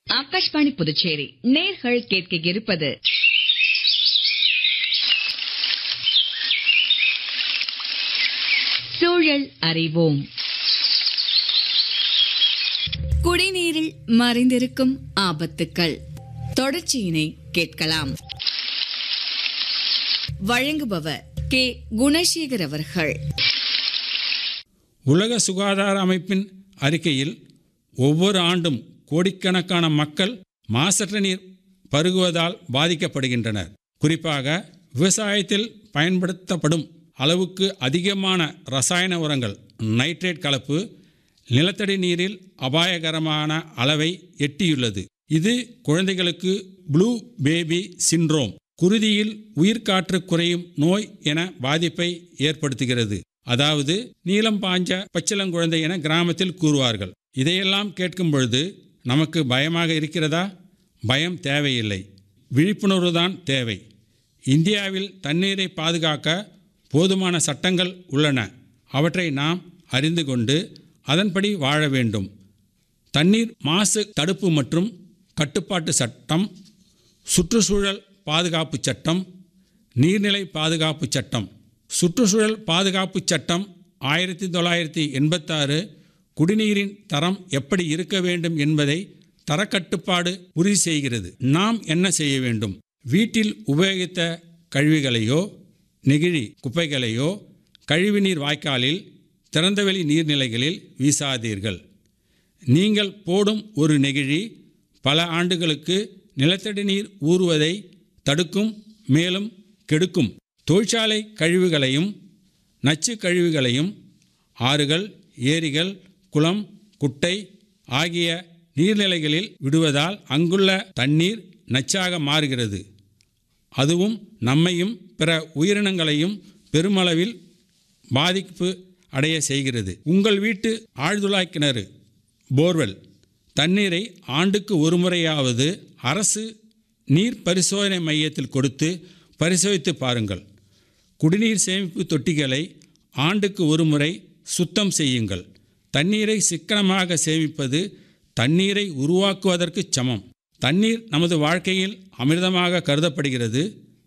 ஆகாஷ்வாணி புதுச்சேரி நேர்கள் கேட்க இருப்பது சூழல் அறிவோம் குடிநீரில் மறைந்திருக்கும் ஆபத்துக்கள் தொடர்ச்சியினை கேட்கலாம் வழங்குபவர் கே குணசேகர் அவர்கள் உலக சுகாதார அமைப்பின் அறிக்கையில் ஒவ்வொரு ஆண்டும் கோடிக்கணக்கான மக்கள் மாசற்ற நீர் பருகுவதால் பாதிக்கப்படுகின்றனர் குறிப்பாக விவசாயத்தில் பயன்படுத்தப்படும் அளவுக்கு அதிகமான ரசாயன உரங்கள் நைட்ரேட் கலப்பு நிலத்தடி நீரில் அபாயகரமான அளவை எட்டியுள்ளது இது குழந்தைகளுக்கு ப்ளூ பேபி சிண்ட்ரோம் குருதியில் உயிர்காற்று குறையும் நோய் என பாதிப்பை ஏற்படுத்துகிறது அதாவது நீலம் பாஞ்ச பச்சிளங்குழந்தை என கிராமத்தில் கூறுவார்கள் இதையெல்லாம் கேட்கும் பொழுது நமக்கு பயமாக இருக்கிறதா பயம் தேவையில்லை விழிப்புணர்வு தான் தேவை இந்தியாவில் தண்ணீரை பாதுகாக்க போதுமான சட்டங்கள் உள்ளன அவற்றை நாம் அறிந்து கொண்டு அதன்படி வாழ வேண்டும் தண்ணீர் மாசு தடுப்பு மற்றும் கட்டுப்பாட்டு சட்டம் சுற்றுச்சூழல் பாதுகாப்பு சட்டம் நீர்நிலை பாதுகாப்பு சட்டம் சுற்றுச்சூழல் பாதுகாப்பு சட்டம் ஆயிரத்தி தொள்ளாயிரத்தி எண்பத்தாறு குடிநீரின் தரம் எப்படி இருக்க வேண்டும் என்பதை தரக்கட்டுப்பாடு உறுதி செய்கிறது நாம் என்ன செய்ய வேண்டும் வீட்டில் உபயோகித்த கழிவுகளையோ நெகிழி குப்பைகளையோ கழிவுநீர் வாய்க்காலில் திறந்தவெளி நீர்நிலைகளில் வீசாதீர்கள் நீங்கள் போடும் ஒரு நெகிழி பல ஆண்டுகளுக்கு நிலத்தடி நீர் ஊறுவதை தடுக்கும் மேலும் கெடுக்கும் தொழிற்சாலை கழிவுகளையும் நச்சு கழிவுகளையும் ஆறுகள் ஏரிகள் குளம் குட்டை ஆகிய நீர்நிலைகளில் விடுவதால் அங்குள்ள தண்ணீர் நச்சாக மாறுகிறது அதுவும் நம்மையும் பிற உயிரினங்களையும் பெருமளவில் பாதிப்பு அடைய செய்கிறது உங்கள் வீட்டு ஆழ்துளாய் கிணறு போர்வெல் தண்ணீரை ஆண்டுக்கு ஒரு முறையாவது அரசு நீர் பரிசோதனை மையத்தில் கொடுத்து பரிசோதித்து பாருங்கள் குடிநீர் சேமிப்பு தொட்டிகளை ஆண்டுக்கு ஒரு முறை சுத்தம் செய்யுங்கள் தண்ணீரை சிக்கனமாக சேமிப்பது தண்ணீரை உருவாக்குவதற்கு சமம் தண்ணீர் நமது வாழ்க்கையில் அமிர்தமாக கருதப்படுகிறது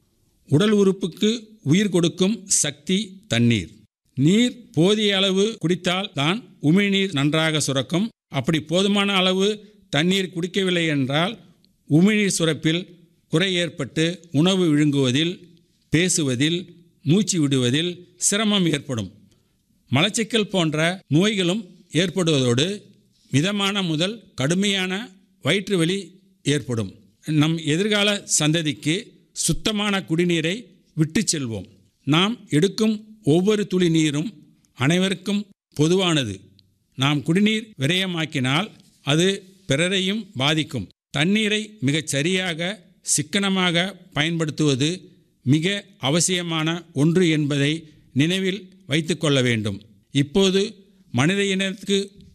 உடல் உறுப்புக்கு உயிர் கொடுக்கும் சக்தி தண்ணீர் நீர் போதிய அளவு குடித்தால் தான் உமிழ்நீர் நன்றாக சுரக்கும் அப்படி போதுமான அளவு தண்ணீர் குடிக்கவில்லை என்றால் உமிழ்நீர் சுரப்பில் குறை ஏற்பட்டு உணவு விழுங்குவதில் பேசுவதில் மூச்சு விடுவதில் சிரமம் ஏற்படும் மலச்சிக்கல் போன்ற நோய்களும் ஏற்படுவதோடு மிதமான முதல் கடுமையான வயிற்று வலி ஏற்படும் நம் எதிர்கால சந்ததிக்கு சுத்தமான குடிநீரை விட்டு செல்வோம் நாம் எடுக்கும் ஒவ்வொரு துளி நீரும் அனைவருக்கும் பொதுவானது நாம் குடிநீர் விரயமாக்கினால் அது பிறரையும் பாதிக்கும் தண்ணீரை மிகச் சரியாக சிக்கனமாக பயன்படுத்துவது மிக அவசியமான ஒன்று என்பதை நினைவில் வைத்துக்கொள்ள வேண்டும் இப்போது மனித இனத்துக்கு